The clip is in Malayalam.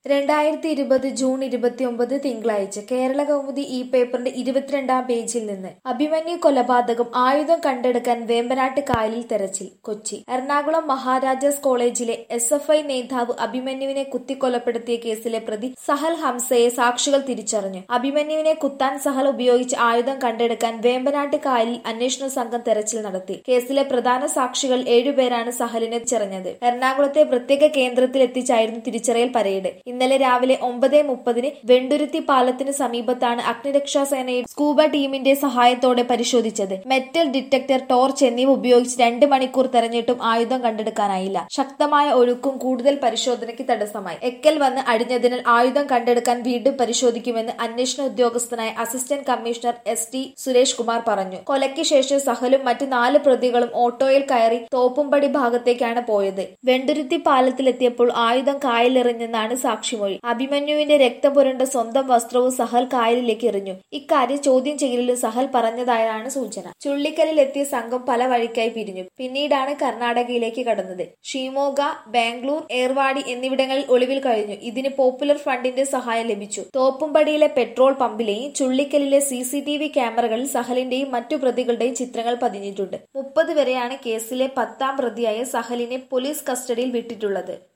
രണ്ടായിരത്തി ഇരുപത് ജൂൺ ഇരുപത്തിയൊമ്പത് തിങ്കളാഴ്ച കേരള കൗമുദി ഈ പേപ്പറിന്റെ ഇരുപത്തിരണ്ടാം പേജിൽ നിന്ന് അഭിമന്യു കൊലപാതകം ആയുധം കണ്ടെടുക്കാൻ വേമ്പനാട്ട് കായലിൽ തെരച്ചിൽ കൊച്ചി എറണാകുളം മഹാരാജാസ് കോളേജിലെ എസ് എഫ് ഐ നേതാവ് അഭിമന്യുവിനെ കുത്തിക്കൊലപ്പെടുത്തിയ കേസിലെ പ്രതി സഹൽ ഹംസയെ സാക്ഷികൾ തിരിച്ചറിഞ്ഞു അഭിമന്യുവിനെ കുത്താൻ സഹൽ ഉപയോഗിച്ച ആയുധം കണ്ടെടുക്കാൻ വേമ്പനാട്ട് കായലിൽ അന്വേഷണ സംഘം തെരച്ചിൽ നടത്തി കേസിലെ പ്രധാന സാക്ഷികൾ ഏഴുപേരാണ് സഹലിനെ തിരിച്ചറിഞ്ഞത് എറണാകുളത്തെ പ്രത്യേക കേന്ദ്രത്തിൽ എത്തിച്ചായിരുന്നു തിരിച്ചറിയൽ പരേഡ് ഇന്നലെ രാവിലെ ഒമ്പത് മുപ്പതിന് വെണ്ടുരുത്തി പാലത്തിന് സമീപത്താണ് അഗ്നിരക്ഷാ സേനയുടെ സ്കൂബ ടീമിന്റെ സഹായത്തോടെ പരിശോധിച്ചത് മെറ്റൽ ഡിറ്റക്ടർ ടോർച്ച് എന്നിവ ഉപയോഗിച്ച് രണ്ട് മണിക്കൂർ തെരഞ്ഞിട്ടും ആയുധം കണ്ടെടുക്കാനായില്ല ശക്തമായ ഒഴുക്കും കൂടുതൽ പരിശോധനയ്ക്ക് തടസ്സമായി എക്കൽ വന്ന് അടിഞ്ഞതിനാൽ ആയുധം കണ്ടെടുക്കാൻ വീണ്ടും പരിശോധിക്കുമെന്ന് അന്വേഷണ ഉദ്യോഗസ്ഥനായ assistant commissioner S T Suresh Kumar പറഞ്ഞു കൊലയ്ക്ക് ശേഷം സഹലും മറ്റ് നാല് പ്രതികളും ഓട്ടോയിൽ കയറി തോപ്പുംപടി ഭാഗത്തേക്കാണ് പോയത് വെണ്ടുരുത്തി പാലത്തിലെത്തിയപ്പോൾ ആയുധം കായലെറിഞ്ഞെന്നാണ് സാക്ഷിമൊഴി അഭിമന്യുവിന്റെ രക്തം പുരണ്ട സ്വന്തം വസ്ത്രവും സഹൽ കായലിലേക്ക് എറിഞ്ഞു ഇക്കാര്യം ചോദ്യം ചെയ്യലിലും സഹൽ പറഞ്ഞതായാണ് സൂചന ചുള്ളിക്കലിൽ എത്തിയ സംഘം പല വഴിക്കായി പിരിഞ്ഞു പിന്നീടാണ് കർണാടകയിലേക്ക് കടന്നത് ഷിമോഗ ബാംഗ്ലൂർ ഏർവാടി എന്നിവിടങ്ങളിൽ ഒളിവിൽ കഴിഞ്ഞു ഇതിന് പോപ്പുലർ ഫ്രണ്ടിന്റെ സഹായം ലഭിച്ചു തോപ്പുംപടിയിലെ പെട്രോൾ പമ്പിലെയും ചുള്ളിക്കലിലെ സി സി ടി വി ക്യാമറകളിൽ സഹലിന്റെയും മറ്റു പ്രതികളുടെയും ചിത്രങ്ങൾ പതിഞ്ഞിട്ടുണ്ട് മുപ്പത് വരെയാണ് കേസിലെ പത്താം പ്രതിയായ സഹലിനെ പോലീസ് കസ്റ്റഡിയിൽ വിട്ടിട്ടുള്ളത്